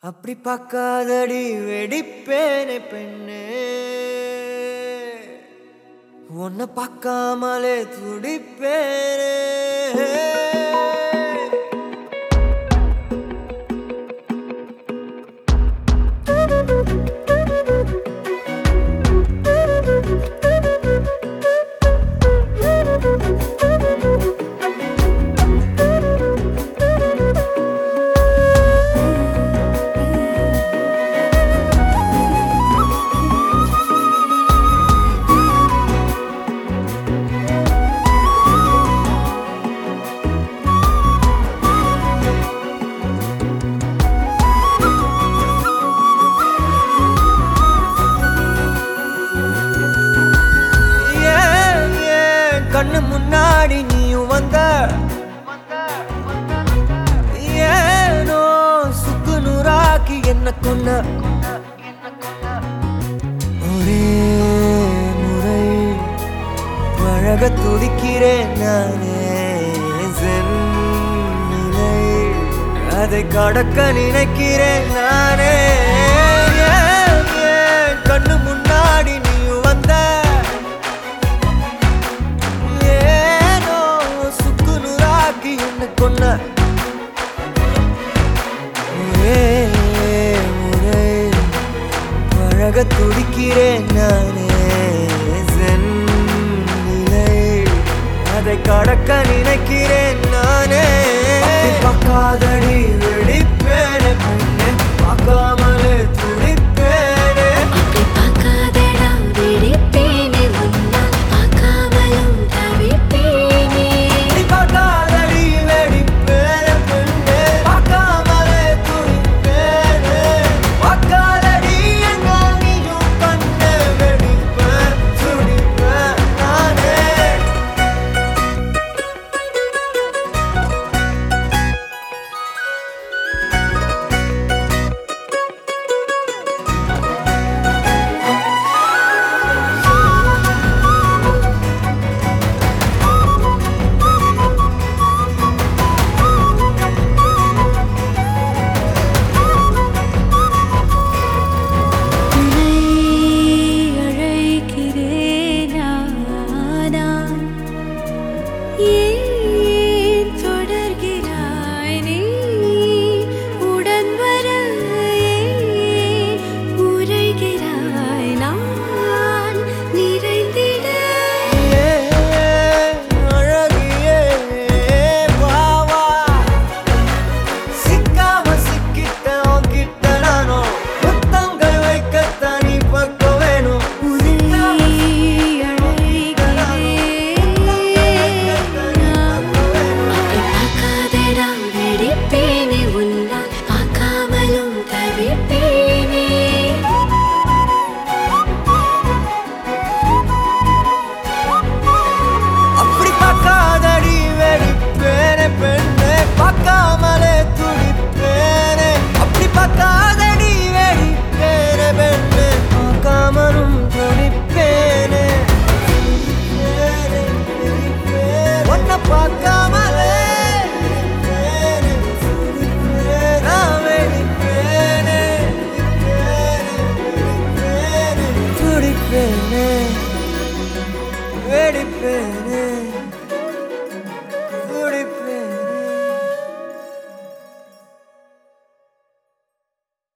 அப்படி பார்க்காதடி வெடிப்பேனே பெண்ணே உன்னை பார்க்காமலே துடிப்பேனே ஏன் ஏன் கண்ணு முன்னாடி நீயும் வந்த ஏனோ சுக்கு நூறாக்கி என்ன கொன்ன ஒரே முறை பழக துடிக்கிறேன் நானே சென் நிலை அதை கடக்க நினைக்கிறேன் நானே ஏன் ஏன் கண்ணு முன்னாடி நீயும் வந்த ஏனோ சுக்கு நூறாக்கி என்ன கொன்ன ஒரே முறை பழக துடிக்கிறேன் நானே சென் நிலை அதை கடக்க நினைக்கிறேன்